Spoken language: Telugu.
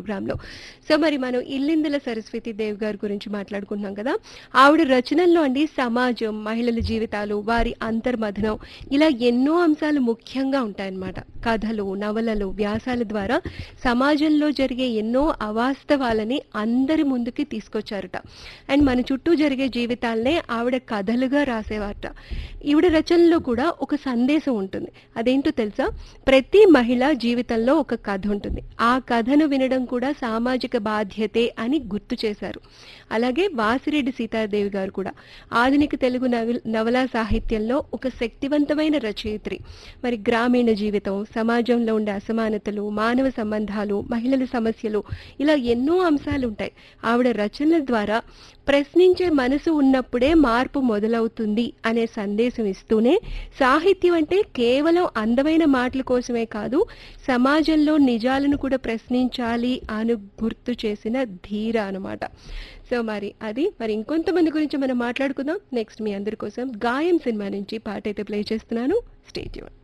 ప్రోగ్రాంలో సో మరి మనం ఇల్లిందల సరస్వతి దేవ్ గారి గురించి మాట్లాడుకుంటున్నాం కదా ఆవిడ రచనల్లో అండి సమాజం మహిళల జీవితాలు వారి అంతర్మథనం ఇలా ఎన్నో అంశాలు ముఖ్యంగా ఉంటాయన్నమాట కథలు నవలలు వ్యాసాల ద్వారా సమాజంలో జరిగే ఎన్నో అవాస్తవాలని అందరి ముందుకి తీసుకొచ్చారట అండ్ మన చుట్టూ జరిగే జీవితాలనే ఆవిడ కథలుగా రాసేవారట ఈవిడ రచనలో కూడా ఒక సందేశం ఉంటుంది అదేంటో తెలుసా ప్రతి మహిళ జీవితంలో ఒక కథ ఉంటుంది ఆ కథను వినడం కూడా సామాజిక బాధ్యతే అని గుర్తు చేశారు అలాగే వాసిరెడ్డి సీతాదేవి గారు కూడా ఆధునిక తెలుగు నవల నవలా సాహిత్యంలో ఒక శక్తివంతమైన రచయిత్రి మరి గ్రామీణ జీవితం సమాజంలో ఉండే అసమానతలు మానవ సంబంధాలు మహిళల సమస్యలు ఇలా ఎన్నో అంశాలు ఉంటాయి ఆవిడ రచనల ద్వారా ప్రశ్నించే మనసు ఉన్నప్పుడే మార్పు మొదలవుతుంది అనే సందేశం ఇస్తూనే సాహిత్యం అంటే కేవలం అందమైన మాటల కోసమే కాదు సమాజంలో నిజాలను కూడా ప్రశ్నించాలి అని గుర్తు చేసిన ధీర అనమాట సో మరి అది మరి ఇంకొంతమంది గురించి మనం మాట్లాడుకుందాం నెక్స్ట్ మీ అందరి కోసం గాయం సినిమా నుంచి పాట అయితే ప్లే చేస్తున్నాను స్టేట్యూన్